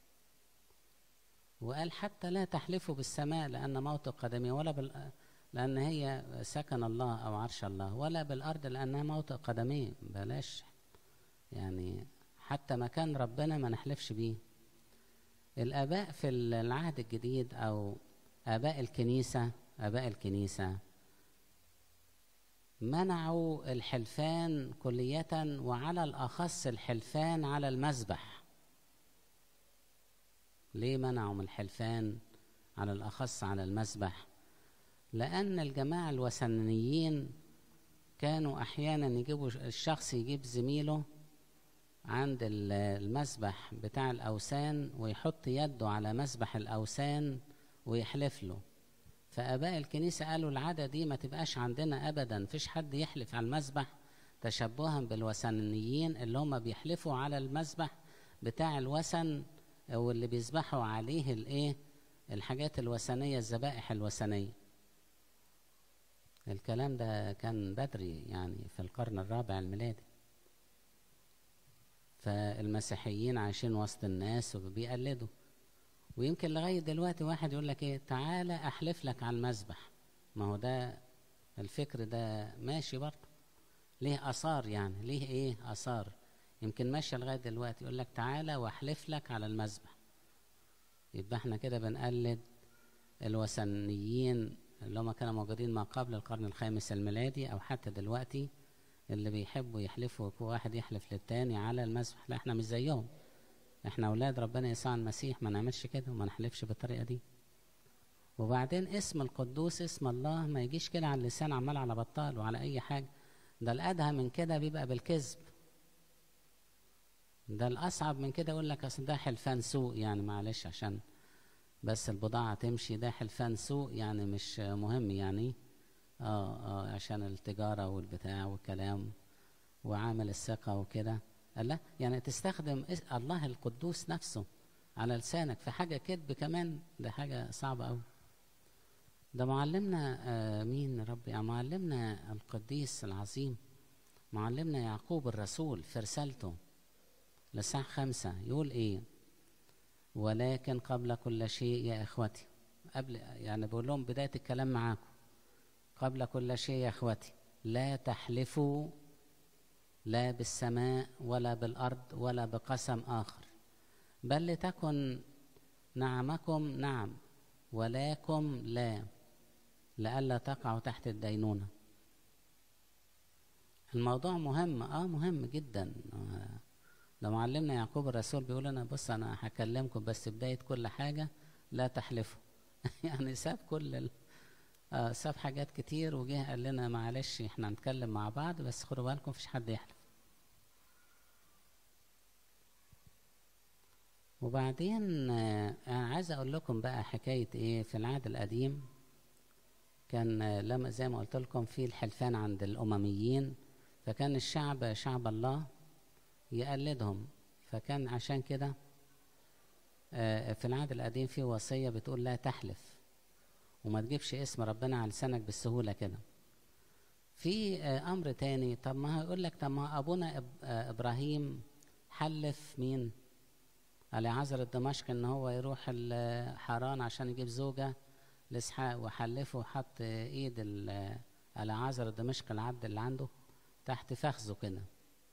وقال حتى لا تحلفوا بالسماء لأن موت قدمي ولا بال لأن هي سكن الله أو عرش الله ولا بالأرض لأنها موت قدمي بلاش يعني حتى مكان ربنا ما نحلفش بيه الآباء في العهد الجديد أو آباء الكنيسة آباء الكنيسة منعوا الحلفان كلية وعلى الأخص الحلفان على المذبح ليه منعوا من الحلفان على الأخص على المذبح لأن الجماعة الوثنيين كانوا أحيانا يجيبوا الشخص يجيب زميله عند المذبح بتاع الأوثان ويحط يده على مذبح الأوثان ويحلف له فآباء الكنيسة قالوا العادة دي ما تبقاش عندنا أبدا مفيش حد يحلف على المذبح تشبها بالوثنيين اللي هم بيحلفوا على المذبح بتاع الوثن واللي بيذبحوا عليه الايه الحاجات الوثنية الذبائح الوثنية الكلام ده كان بدري يعني في القرن الرابع الميلادي فالمسيحيين عايشين وسط الناس وبيقلدوا ويمكن لغاية دلوقتي واحد يقول لك ايه تعالى احلف لك على المذبح ما هو ده الفكر ده ماشي برضه ليه اثار يعني ليه ايه اثار يمكن ماشيه لغايه دلوقتي يقول لك تعالى واحلف لك على المذبح يبقى احنا كده بنقلد الوثنيين اللي هم كانوا موجودين ما قبل القرن الخامس الميلادي او حتى دلوقتي اللي بيحبوا يحلفوا كل واحد يحلف للتاني على المذبح لا احنا مش زيهم احنا اولاد ربنا يسوع المسيح ما نعملش كده وما نحلفش بالطريقه دي وبعدين اسم القدوس اسم الله ما يجيش كده على اللسان عمال على بطال وعلى اي حاجه ده الادهى من كده بيبقى بالكذب ده الاصعب من كده يقول لك اصل ده حلفان سوق يعني معلش عشان بس البضاعه تمشي ده حلفان سوق يعني مش مهم يعني اه اه عشان التجاره والبتاع والكلام وعامل الثقه وكده قال لا يعني تستخدم الله القدوس نفسه على لسانك في حاجه كذب كمان ده حاجه صعبه قوي ده معلمنا آه مين ربي يعني معلمنا القديس العظيم معلمنا يعقوب الرسول في رسالته لساعة خمسة يقول ايه ولكن قبل كل شيء يا اخوتي قبل يعني بقول لهم بداية الكلام معاكم قبل كل شيء يا اخوتي لا تحلفوا لا بالسماء ولا بالارض ولا بقسم اخر بل لتكن نعمكم نعم ولكم لا لئلا تقعوا تحت الدينونة الموضوع مهم اه مهم جدا آه لو معلمنا يعقوب الرسول بيقول انا بص انا هكلمكم بس بداية كل حاجة لا تحلفوا يعني ساب كل ال... آه ساب حاجات كتير وجه قال لنا معلش احنا هنتكلم مع بعض بس خدوا بالكم مفيش حد يحلف وبعدين آه انا عايز اقول لكم بقى حكايه ايه في العهد القديم كان آه لما زي ما قلت لكم في الحلفان عند الامميين فكان الشعب شعب الله يقلدهم فكان عشان كده آه في العهد القديم في وصيه بتقول لا تحلف وما تجيبش اسم ربنا على لسانك بالسهوله كده في امر تاني طب ما هيقول لك طب ما ابونا ابراهيم حلف مين العازر الدمشق ان هو يروح حران عشان يجيب زوجة لاسحاق وحلفه وحط ايد العازر الدمشق العبد اللي عنده تحت فخذه كده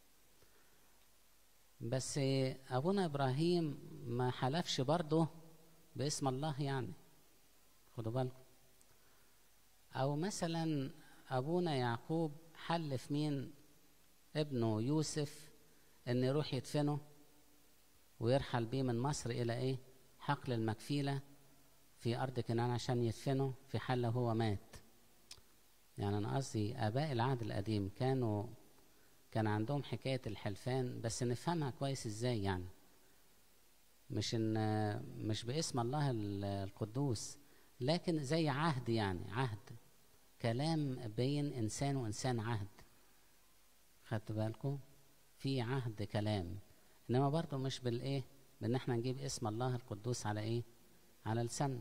بس ابونا ابراهيم ما حلفش برضه باسم الله يعني خدوا بالكم او مثلا ابونا يعقوب حلف مين ابنه يوسف ان يروح يدفنه ويرحل بيه من مصر الى ايه حقل المكفيله في ارض كنعان عشان يدفنه في حال لو هو مات يعني انا قصدي اباء العهد القديم كانوا كان عندهم حكايه الحلفان بس نفهمها كويس ازاي يعني مش ان مش باسم الله القدوس لكن زي عهد يعني عهد كلام بين انسان وانسان عهد خدت بالكم في عهد كلام انما برضه مش بالايه بان احنا نجيب اسم الله القدوس على ايه على لسان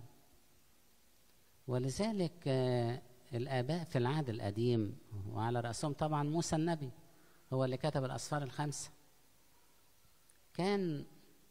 ولذلك آه الاباء في العهد القديم وعلى راسهم طبعا موسى النبي هو اللي كتب الاسفار الخمسه كان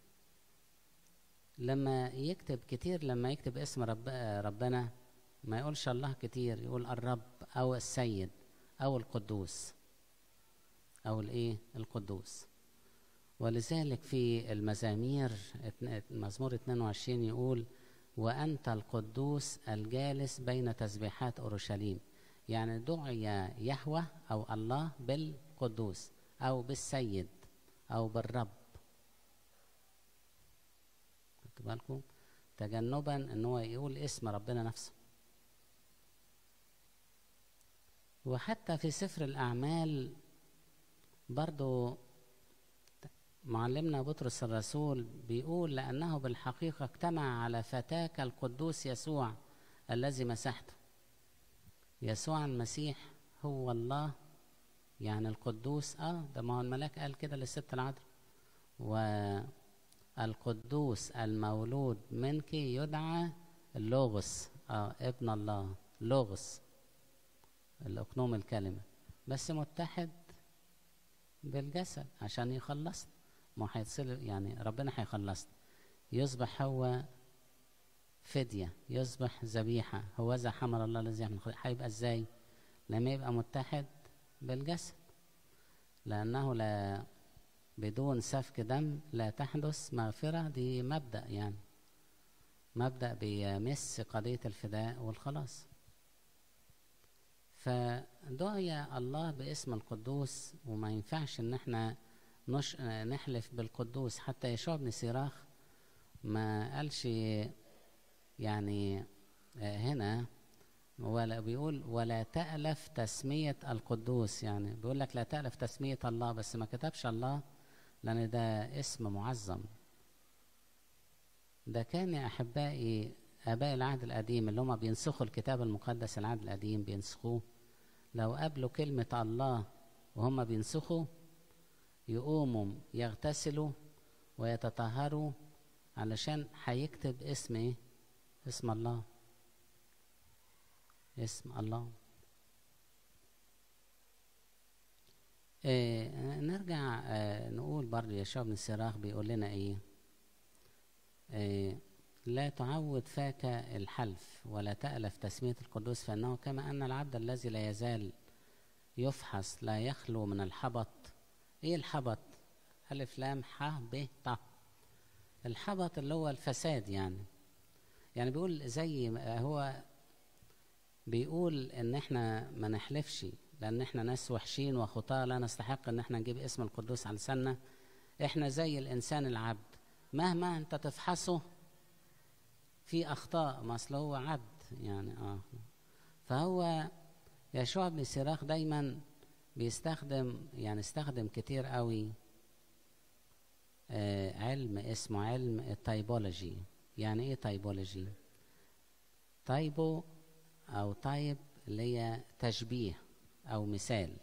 لما يكتب كتير لما يكتب اسم رب ربنا ما يقولش الله كتير يقول الرب او السيد او القدوس او الايه القدوس ولذلك في المزامير مزمور 22 يقول وأنت القدوس الجالس بين تسبيحات أورشليم يعني دعي يهوى أو الله بالقدوس أو بالسيد أو بالرب خدتوا بالكم تجنبا ان هو يقول اسم ربنا نفسه وحتى في سفر الأعمال برضو معلمنا بطرس الرسول بيقول لأنه بالحقيقة اجتمع على فتاك القدوس يسوع الذي مسحته يسوع المسيح هو الله يعني القدوس اه ده ما هو الملاك قال كده للست العذراء والقدوس المولود منك يدعى اللوغس اه ابن الله لوغس الأقنوم الكلمة بس متحد بالجسد عشان يخلصنا ما هيتصل يعني ربنا هيخلصنا يصبح هو فدية يصبح ذبيحة هو ذا حمل الله الذي يحمل هيبقى ازاي لما يبقى متحد بالجسد لأنه لا بدون سفك دم لا تحدث مغفرة دي مبدأ يعني مبدأ بيمس قضية الفداء والخلاص فدعي الله باسم القدوس وما ينفعش ان احنا نش... نحلف بالقدوس حتى يشوع بن سيراخ ما قالش يعني هنا ولا بيقول ولا تألف تسمية القدوس يعني بيقول لك لا تألف تسمية الله بس ما كتبش الله لأن ده اسم معظم ده كان يا أحبائي آباء العهد القديم اللي هم بينسخوا الكتاب المقدس العهد القديم بينسخوه لو قابلوا كلمة الله وهم بينسخوا يقوموا يغتسلوا ويتطهروا علشان هيكتب اسم ايه اسم الله اسم الله آه نرجع آه نقول برضه يشوع بن السراخ بيقول لنا ايه آه لا تعود فاك الحلف ولا تألف تسمية القدوس فإنه كما أن العبد الذي لا يزال يفحص لا يخلو من الحبط إيه الحبط؟ ألف لام ح ب ط الحبط اللي هو الفساد يعني يعني بيقول زي هو بيقول ان احنا ما نحلفش لان احنا ناس وحشين وخطاة لا نستحق ان احنا نجيب اسم القدوس على لساننا احنا زي الانسان العبد مهما انت تفحصه في اخطاء ما اصل هو عبد يعني اه فهو يشوع بن سيراخ دايما بيستخدم يعني استخدم كتير قوي آه علم اسمه علم التايبولوجي يعني ايه تايبولوجي تايبو او تايب اللي هي تشبيه او مثال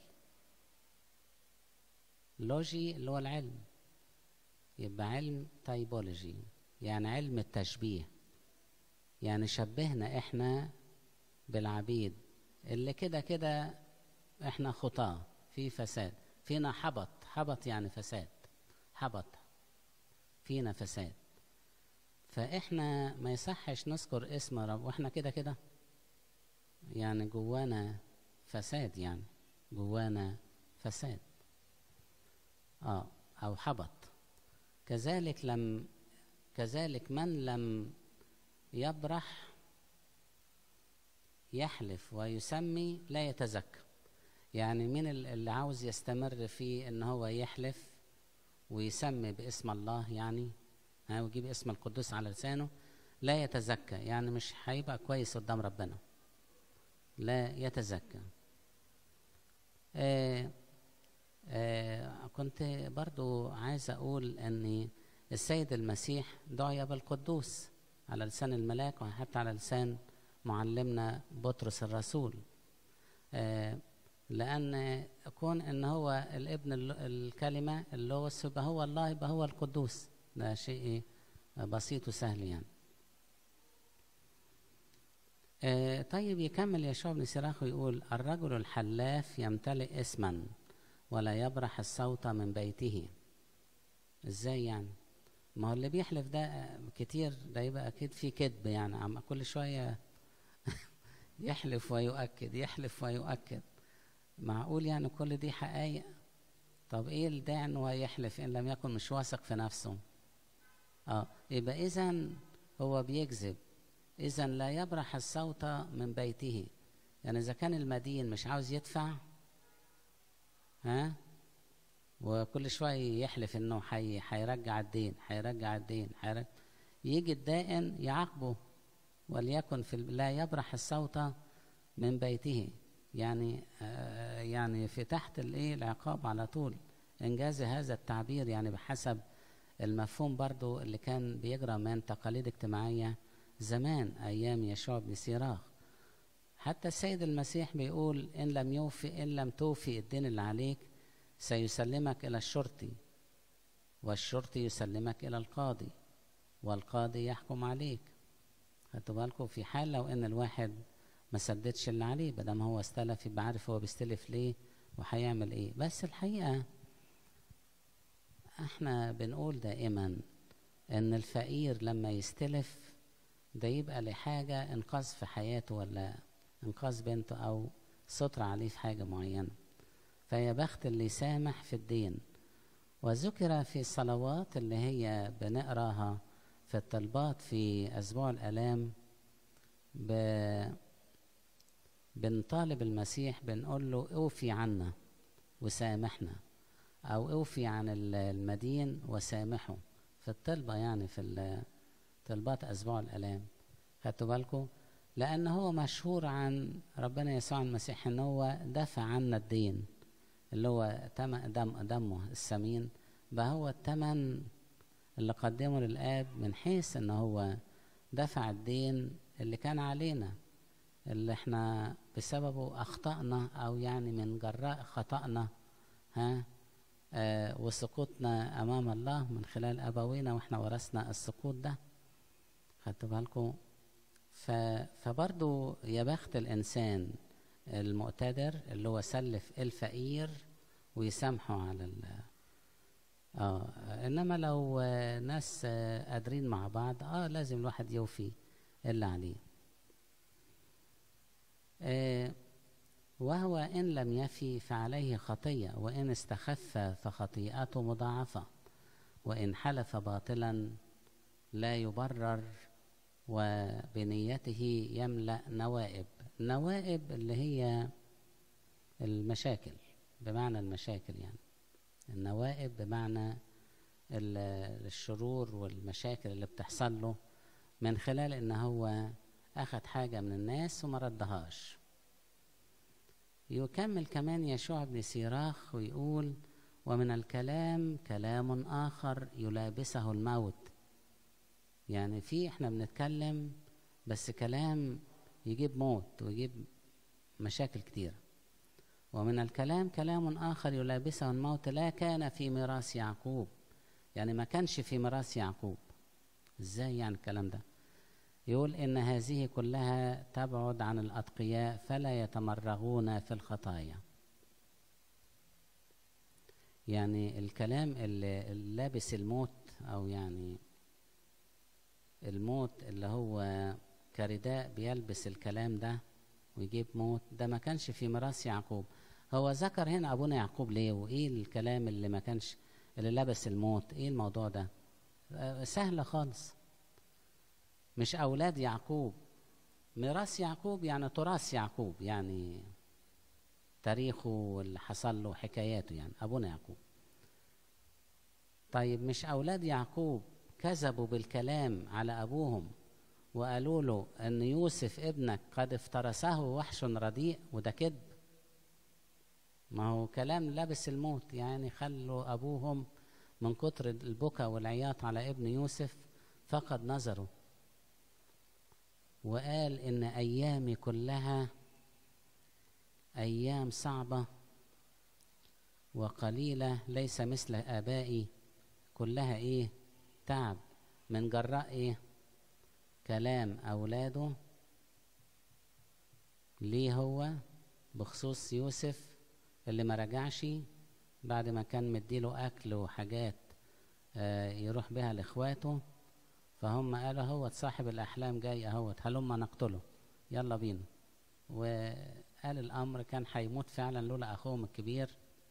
لوجي اللي هو العلم يبقى علم تايبولوجي يعني علم التشبيه يعني شبهنا احنا بالعبيد اللي كده كده احنا خطاة في فساد فينا حبط حبط يعني فساد حبط فينا فساد فاحنا ما يصحش نذكر اسم رب واحنا كده كده يعني جوانا فساد يعني جوانا فساد اه او حبط كذلك لم كذلك من لم يبرح يحلف ويسمي لا يتزكى يعني مين اللي عاوز يستمر في ان هو يحلف ويسمي باسم الله يعني ها ويجيب اسم القدوس على لسانه لا يتزكى يعني مش هيبقى كويس قدام ربنا لا يتزكى آه آه كنت برضو عايز أقول أن السيد المسيح دعي بالقدوس على لسان الملاك وحتى على لسان معلمنا بطرس الرسول آه لأن كون أن هو الابن الكلمة اللوث يبقى هو الله يبقى هو القدوس ده شيء بسيط وسهل يعني آه طيب يكمل يشوع بن سراخ ويقول الرجل الحلاف يمتلئ اسما ولا يبرح الصوت من بيته ازاي يعني ما هو اللي بيحلف ده كتير ده يبقى اكيد في كذب يعني عم كل شويه يحلف ويؤكد يحلف ويؤكد معقول يعني كل دي حقائق طب ايه الداعي ان هو يحلف ان لم يكن مش واثق في نفسه اه يبقى اذا هو بيكذب اذا لا يبرح الصوت من بيته يعني اذا كان المدين مش عاوز يدفع ها وكل شويه يحلف انه حي هيرجع الدين هيرجع الدين حيرجع يجي الدائن يعاقبه وليكن في لا يبرح الصوت من بيته يعني آه يعني في تحت الايه العقاب على طول انجاز هذا التعبير يعني بحسب المفهوم برضو اللي كان بيجرى من تقاليد اجتماعيه زمان ايام يشوع بن سيراخ حتى السيد المسيح بيقول ان لم يوفي ان لم توفي الدين اللي عليك سيسلمك الى الشرطي والشرطي يسلمك الى القاضي والقاضي يحكم عليك خدتوا بالكم في حال لو ان الواحد ما سددش اللي عليه بدل هو استلف يبقى عارف هو بيستلف ليه وهيعمل ايه بس الحقيقه احنا بنقول دائما ان الفقير لما يستلف ده يبقى لحاجة انقاذ في حياته ولا انقاذ بنته او ستر عليه في حاجة معينة فيا بخت اللي يسامح في الدين وذكر في الصلوات اللي هي بنقراها في الطلبات في اسبوع الالام ب... بنطالب المسيح بنقول له اوفي عنا وسامحنا او اوفي عن المدين وسامحه في الطلبة يعني في طلبات اسبوع الالام خدتوا بالكم لان هو مشهور عن ربنا يسوع المسيح ان هو دفع عنا الدين اللي هو دم دمه الثمين بقى هو الثمن اللي قدمه للاب من حيث ان هو دفع الدين اللي كان علينا اللي احنا بسببه اخطأنا او يعني من جراء خطأنا ها آه وسقوطنا امام الله من خلال ابوينا واحنا ورثنا السقوط ده خدتوا بالكم فبرضو يا بخت الانسان المقتدر اللي هو سلف الفقير ويسامحه على ال اه انما لو آه ناس آه قادرين مع بعض اه لازم الواحد يوفي اللي عليه آه وهو إن لم يفي فعليه خطية وإن استخف فخطيئته مضاعفة وإن حلف باطلا لا يبرر وبنيته يملأ نوائب نوائب اللي هي المشاكل بمعنى المشاكل يعني النوائب بمعنى الشرور والمشاكل اللي بتحصل له من خلال ان هو اخد حاجة من الناس وما ردهاش يكمل كمان يشوع بن سيراخ ويقول ومن الكلام كلام آخر يلابسه الموت يعني في احنا بنتكلم بس كلام يجيب موت ويجيب مشاكل كتيرة ومن الكلام كلام آخر يلابسه الموت لا كان في ميراث يعقوب يعني ما كانش في ميراث يعقوب ازاي يعني الكلام ده يقول إن هذه كلها تبعد عن الأتقياء فلا يتمرغون في الخطايا يعني الكلام اللي لابس الموت أو يعني الموت اللي هو كرداء بيلبس الكلام ده ويجيب موت ده ما كانش في ميراث يعقوب هو ذكر هنا أبونا يعقوب ليه وإيه الكلام اللي ما كانش اللي لبس الموت إيه الموضوع ده سهلة خالص مش أولاد يعقوب ميراث يعقوب يعني تراث يعقوب يعني تاريخه واللي حصل له حكاياته يعني أبونا يعقوب طيب مش أولاد يعقوب كذبوا بالكلام على أبوهم وقالوا له أن يوسف ابنك قد افترسه وحش رديء وده كذب ما هو كلام لبس الموت يعني خلوا أبوهم من كتر البكا والعياط على ابن يوسف فقد نظره وقال ان ايامي كلها ايام صعبه وقليله ليس مثل ابائي كلها ايه تعب من جراء ايه كلام اولاده ليه هو بخصوص يوسف اللي ما رجعش بعد ما كان مديله اكل وحاجات آه يروح بها لاخواته فهم قالوا هو صاحب الأحلام جاي اهوت هلما نقتله يلا بينا وقال الأمر كان هيموت فعلا لولا أخوهم الكبير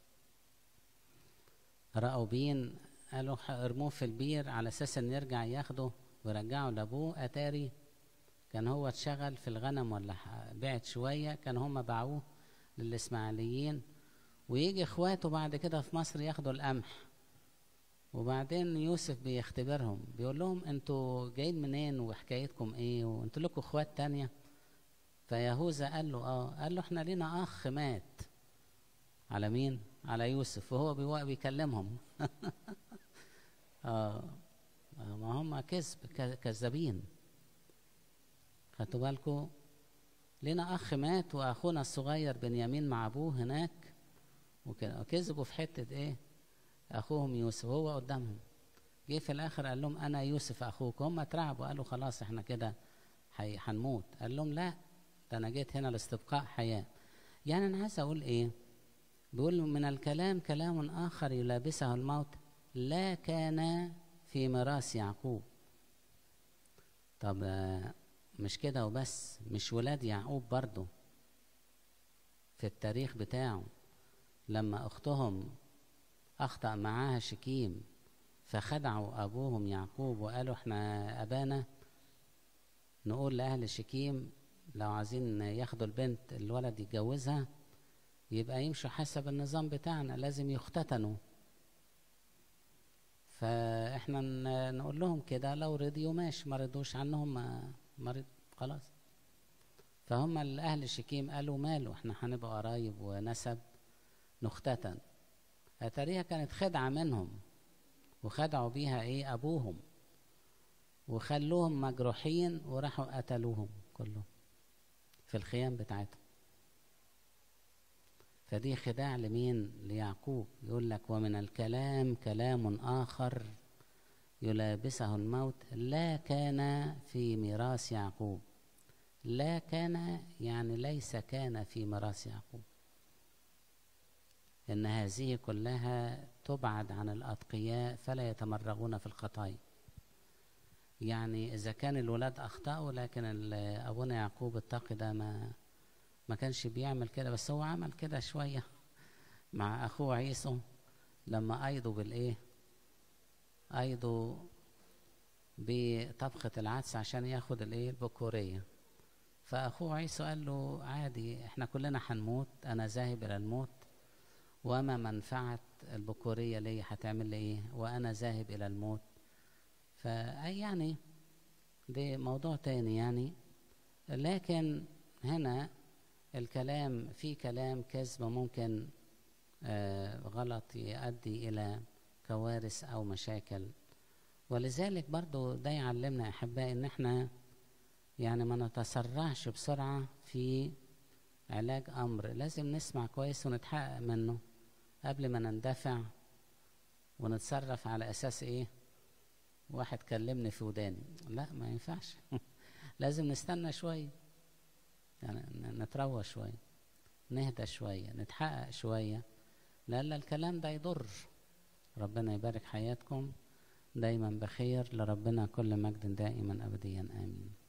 رأوا بين قالوا ارموه في البير على أساس إن يرجع ياخده ويرجعه لأبوه أتاري كان هو اتشغل في الغنم ولا بعت شوية كان هم باعوه للإسماعيليين ويجي إخواته بعد كده في مصر ياخدوا القمح وبعدين يوسف بيختبرهم بيقول لهم انتوا جايين منين وحكايتكم ايه وانتوا لكم اخوات تانية فيهوذا قال له اه قال له احنا لينا اخ مات على مين على يوسف وهو بيكلمهم آه ما هم كذب كذابين خدتوا بالكم لينا اخ مات واخونا الصغير بنيامين مع ابوه هناك وكذبوا في حته ايه اخوهم يوسف هو قدامهم جه في الاخر قال لهم انا يوسف اخوك هم اترعبوا قالوا خلاص احنا كده هنموت قال لهم لا ده انا جيت هنا لاستبقاء حياه يعني انا عايز اقول ايه بيقول من الكلام كلام اخر يلابسه الموت لا كان في ميراث يعقوب طب آه، مش كده وبس مش ولاد يعقوب برضه في التاريخ بتاعه لما اختهم اخطا معاها شكيم فخدعوا ابوهم يعقوب وقالوا احنا ابانا نقول لاهل شكيم لو عايزين ياخدوا البنت الولد يتجوزها يبقى يمشوا حسب النظام بتاعنا لازم يختتنوا فاحنا ن- نقول لهم كده لو رضيوا ماشي ما رضوش عنهم ما ما رض خلاص فهم الاهل شكيم قالوا ماله احنا هنبقى قرايب ونسب نختتن اتاريها كانت خدعه منهم وخدعوا بيها ايه ابوهم وخلوهم مجروحين وراحوا قتلوهم كلهم في الخيام بتاعتهم فدي خداع لمين ليعقوب يقول لك ومن الكلام كلام آخر يلابسه الموت لا كان في ميراث يعقوب لا كان يعني ليس كان في ميراث يعقوب إن هذه كلها تبعد عن الأتقياء فلا يتمرغون في الخطايا يعني إذا كان الولاد أخطأوا لكن ال- أبونا يعقوب التقي ده ما ما كانش بيعمل كده بس هو عمل كده شوية مع أخوه عيسو لما أيضوا بالإيه أيضوا بطبخة العدس عشان ياخد الإيه البكورية فأخوه عيسو قال له عادي إحنا كلنا هنموت أنا ذاهب إلى الموت وما منفعة البكورية لي هتعمل لي إيه وأنا ذاهب إلى الموت فأي يعني ده موضوع تاني يعني لكن هنا الكلام في كلام كذب ممكن آه غلط يؤدي إلى كوارث أو مشاكل ولذلك برضو ده يعلمنا أحبائي إن احنا يعني ما نتسرعش بسرعة في علاج أمر لازم نسمع كويس ونتحقق منه قبل ما نندفع ونتصرف على أساس إيه واحد كلمني في وداني لا ما ينفعش لازم نستنى شوية يعني ن- نتروى شوية نهدى شوية نتحقق شوية لأن الكلام ده يضر ربنا يبارك حياتكم دايما بخير لربنا كل مجد دائما أبديا آمين